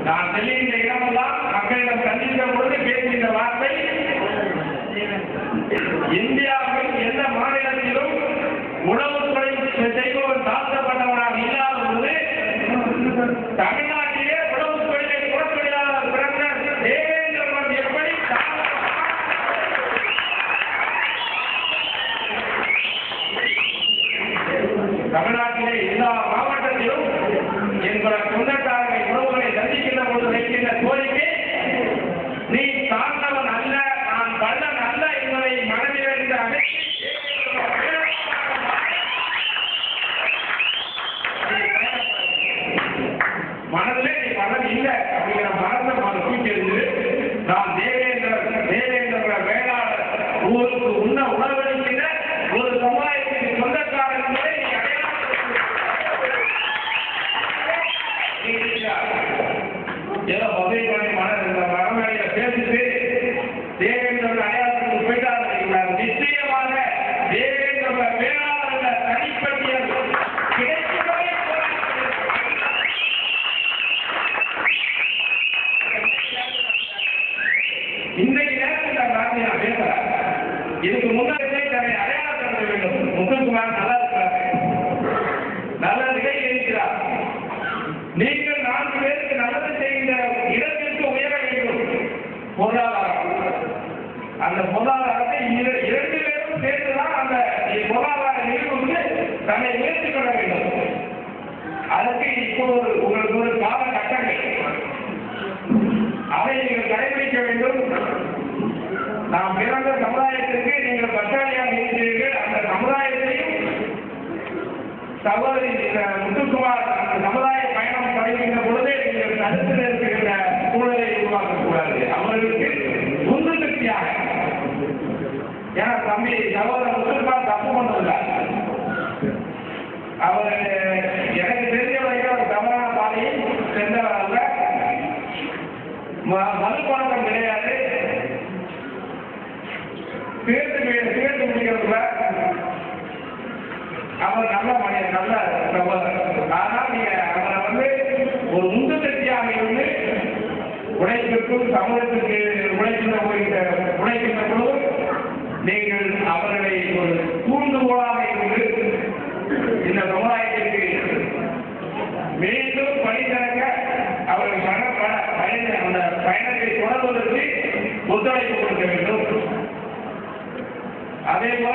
நான் செல்லுகின்ற இடமெல்லாம் மக்களிடம் சந்தித்த பொழுது பேசுகின்ற வார்த்தை இந்தியாவில் எந்த மாநிலத்திலும் உணவுத்துறை செய்பவன் தாழ்த்தப்பட்டவனாக இல்லாத பொழுது தமிழ்நாட்டிலே உணவுத்துறையை புறத்தொழிலாளர் பிறந்த தேவேந்திரன் எப்படி தமிழ்நாட்டிலே எல்லா மாவட்டத்திலும் எங்கள சொந்தக்காரர்களை உறவுகளை சந்திக்கின்ற பொழுது வைக்கின்ற கோரிக்கை நீ தாழ்ந்தவன் அல்ல நான் கள்ளன் அல்ல என்பதை மனதில் இருந்து அகற்றி மனதிலே நீ மனம் இல்லை அப்படிங்கிற மனதை மனம் தூக்கி எறிந்து நான் தேவேந்திர தேவேந்திர வேளாளர் ஊருக்கு உண்ண உணவளிக்கிற ஒரு சமுதாயத்தின் சொந்தக்காரர் என்பதை நீ அடையாளம் ஏதோ மதுரை பண்ணி மன இந்த மரமேடையில பேசிட்டு தேவேந்திர அடையாளத்துக்கு போயிட்டார் நிச்சயமாக தேவேந்திர வேளாளர் தனிப்பட்டியல் கிடைக்கவே இன்றைக்கு நேரத்தில் நான் வார்த்தை நான் பேசுறேன் இதுக்கு முன்னாடியே தன்னை அடையாளப்படுத்த வேண்டும் முத்துக்குமார் நல்லா இருக்கிறார் நல்லதுக்கே இருக்கிறார் நீங்கள் நான்கு பேருக்கு நல்லது செய்கின்ற இடத்திற்கு உயர வேண்டும் பொருளாதாரம் அந்த பொருளாதாரத்தை இர- இரண்டு பேரும் சேர்த்துதான் அந்த பொருளாதார நிறுவனத்துக்கு தன்னை உயர்த்திக் கொள்ள வேண்டும் அதற்கு இப்போ ஒரு உங்களுக்கு ஒரு கால கட்டங்கள் அதை நீங்கள் கடைபிடிக்க வேண்டும் நாம் பிறந்த சமுதாயத்திற்கு நீங்கள் பட்டாளியாக இருக்கிறீர்கள் அந்த சமுதாயத்தையும் சகோதரி அஹ், முத்துக்குமார் அந்த சமுதாய பயணம் தொடங்குகின்ற பொழுது நீங்கள் தடுத்து நிறுத்துகின்ற சூழலை உருவாக்கக்கூடாது அவர்களுக்கு உந்து சக்தியாக ஏன்னா தம்பி சகோதரர் முத்துக்குமார் தப்பு பண்ணதில்லை அவர் எனக்கு தெரிஞ்ச வரைக்கும் அவர் தவறான பாதையை சென்றவர் அல்ல ம- மதுப்பழக்கம் கிடையாது சேர்த்து சேர்த்து முடிக்கிறதுல அவர் நல்ல மனிதன் நல்ல சகோதரர் ஆனால் நீங்க அவரை வந்து ஒரு உந்து சக்தியாக இருந்து உழைப்புக்கும் சமூகத்துக்கு உழைக்கின்ற போகின்ற உழைக்கின்ற பொழுது நீங்கள் அவர்களை ஒரு தூண்டுகோலாக இருந்து இந்த சமுதாயத்திற்கு மீண்டும் பணி திறக்க அவர்கள் பண பண பயண அந்த பயணத்தை தொடர்வதற்கு ஒத்துழைப்பு கொடுக்க வேண்டும் அதே போல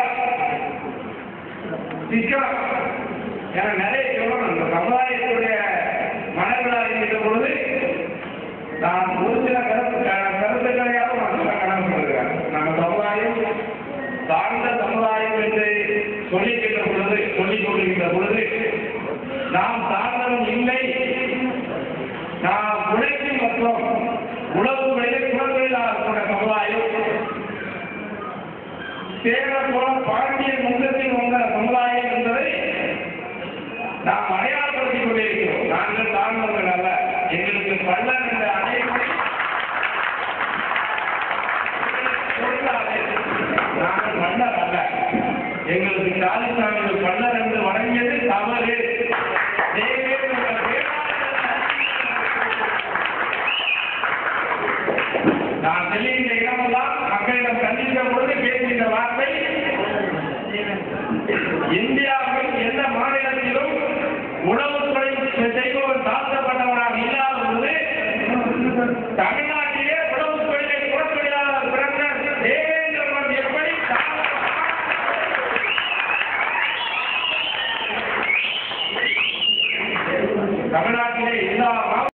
சிக்கனம் என நிறைய சொல்லணும் இந்த சமுதாயத்துடைய மனதில் அறிவித்த பொழுது நான் ஒரு சில கருத்து கருத்துக்களையாவது நான் சொல்ல கடமை சொல்கிறேன் நம்ம சமுதாயம் தாழ்ந்த சமுதாயம் என்று சொல்லிக்கின்ற பொழுது சொல்லிக் கொள்கின்ற பொழுது நாம் தாழ்ந்தவன் இல்லை நாம் உழைக்கும் மற்றும் உழவு வயது குழந்தைகளாக கொண்ட சமுதாயம் சேர போல பாண்டிய முகத்தில் வந்த சமுதாயம்